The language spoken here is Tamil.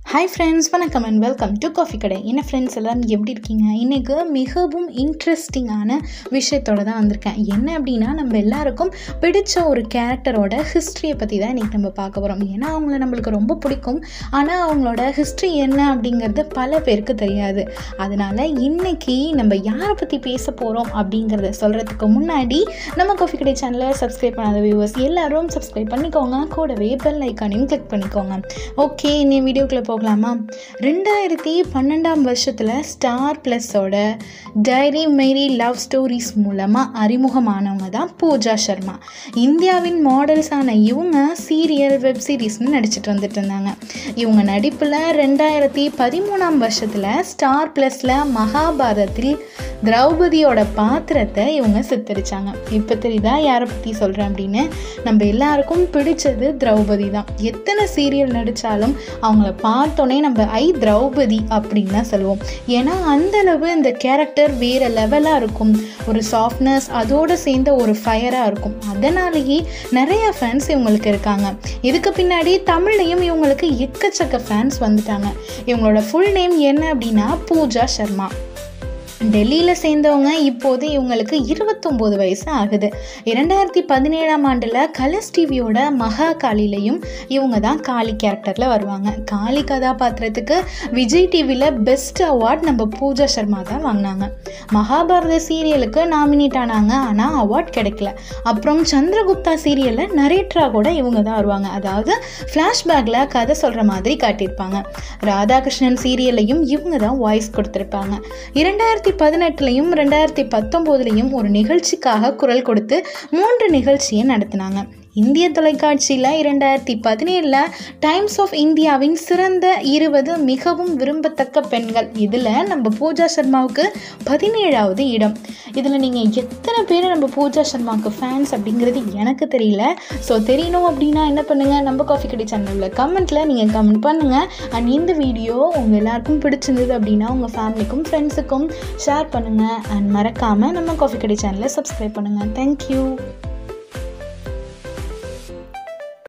ஹாய் ஃப்ரெண்ட்ஸ் வணக்கம் அண்ட் வெல்கம் டு காஃபி கடை என்ன ஃப்ரெண்ட்ஸ் எல்லாம் எப்படி இருக்கீங்க இன்றைக்கு மிகவும் இன்ட்ரெஸ்டிங்கான விஷயத்தோட தான் வந்திருக்கேன் என்ன அப்படின்னா நம்ம எல்லாருக்கும் பிடிச்ச ஒரு கேரக்டரோட ஹிஸ்ட்ரியை பற்றி தான் இன்றைக்கி நம்ம பார்க்க போகிறோம் ஏன்னா அவங்கள நம்மளுக்கு ரொம்ப பிடிக்கும் ஆனால் அவங்களோட ஹிஸ்ட்ரி என்ன அப்படிங்கிறது பல பேருக்கு தெரியாது அதனால் இன்றைக்கி நம்ம யாரை பற்றி பேச போகிறோம் அப்படிங்கிறத சொல்கிறதுக்கு முன்னாடி நம்ம காஃபி கடை சேனலை சப்ஸ்கிரைப் பண்ணாத வியூவர்ஸ் எல்லாரும் சப்ஸ்கிரைப் பண்ணிக்கோங்க கூடவே பெல் ஐக்கானையும் கிளிக் பண்ணிக்கோங்க ஓகே நீ வீடியோக்குள்ளே போகலாமா ரெண்டாயிரத்தி பன்னெண்டாம் வருஷத்தில் ஸ்டார் ப்ளஸோட டைரி மேரி லவ் ஸ்டோரிஸ் மூலமாக அறிமுகமானவங்க தான் பூஜா சர்மா இந்தியாவின் மாடல்ஸான இவங்க சீரியல் வெப் சீரிஸ்னு நடிச்சிட்டு வந்துட்டு இருந்தாங்க இவங்க நடிப்பில் ரெண்டாயிரத்தி பதிமூணாம் வருஷத்தில் ஸ்டார் ப்ளஸில் மகாபாரதத்தில் திரௌபதியோட பாத்திரத்தை இவங்க சித்தரிச்சாங்க இப்போ தெரியுதா யாரை பற்றி சொல்கிறேன் அப்படின்னு நம்ம எல்லாருக்கும் பிடிச்சது திரௌபதி தான் எத்தனை சீரியல் நடித்தாலும் அவங்கள பார்த்தோன்னே நம்ம ஐ திரௌபதி அப்படின்னு தான் சொல்லுவோம் ஏன்னா அந்தளவு இந்த கேரக்டர் வேறு லெவலாக இருக்கும் ஒரு சாஃப்ட்னஸ் அதோடு சேர்ந்த ஒரு ஃபயராக இருக்கும் அதனாலேயே நிறைய ஃபேன்ஸ் இவங்களுக்கு இருக்காங்க இதுக்கு பின்னாடி தமிழ்லையும் இவங்களுக்கு எக்கச்சக்க ஃபேன்ஸ் வந்துட்டாங்க இவங்களோட ஃபுல் நேம் என்ன அப்படின்னா பூஜா சர்மா டெல்லியில் சேர்ந்தவங்க இப்போது இவங்களுக்கு இருபத்தொம்போது வயசு ஆகுது இரண்டாயிரத்தி பதினேழாம் ஆண்டில் கலர்ஸ் டிவியோட மகா காளிலையும் இவங்க தான் காளி கேரக்டரில் வருவாங்க காளி கதாபாத்திரத்துக்கு விஜய் டிவியில் பெஸ்ட் அவார்ட் நம்ம பூஜா சர்மா தான் வாங்கினாங்க மகாபாரத சீரியலுக்கு நாமினேட் ஆனாங்க ஆனால் அவார்ட் கிடைக்கல அப்புறம் சந்திரகுப்தா சீரியலில் நரேட்ரா கூட இவங்க தான் வருவாங்க அதாவது ஃப்ளாஷ்பேக்கில் கதை சொல்கிற மாதிரி காட்டியிருப்பாங்க ராதாகிருஷ்ணன் சீரியல்லையும் இவங்க தான் வாய்ஸ் கொடுத்துருப்பாங்க இரண்டாயிரத்தி ரெண்டாயிரத்தி பதினெட்டுலையும் ரெண்டாயிரத்தி பத்தொம்போதுலேயும் ஒரு நிகழ்ச்சிக்காக குரல் கொடுத்து மூன்று நிகழ்ச்சியை நடத்தினாங்க இந்திய தொலைக்காட்சியில் இரண்டாயிரத்தி பதினேழில் டைம்ஸ் ஆஃப் இந்தியாவின் சிறந்த இருபது மிகவும் விரும்பத்தக்க பெண்கள் இதில் நம்ம பூஜா சர்மாவுக்கு பதினேழாவது இடம் இதில் நீங்கள் எத்தனை பேர் நம்ம பூஜா சர்மாவுக்கு ஃபேன்ஸ் அப்படிங்கிறது எனக்கு தெரியல ஸோ தெரியணும் அப்படின்னா என்ன பண்ணுங்கள் நம்ம காஃபி கடை சேனலில் கமெண்ட்டில் நீங்கள் கமெண்ட் பண்ணுங்கள் அண்ட் இந்த வீடியோ உங்கள் எல்லாருக்கும் பிடிச்சிருந்தது அப்படின்னா உங்கள் ஃபேமிலிக்கும் ஃப்ரெண்ட்ஸுக்கும் ஷேர் பண்ணுங்கள் அண்ட் மறக்காமல் நம்ம காஃபி கடை சேனலை சப்ஸ்கிரைப் பண்ணுங்கள் தேங்க்யூ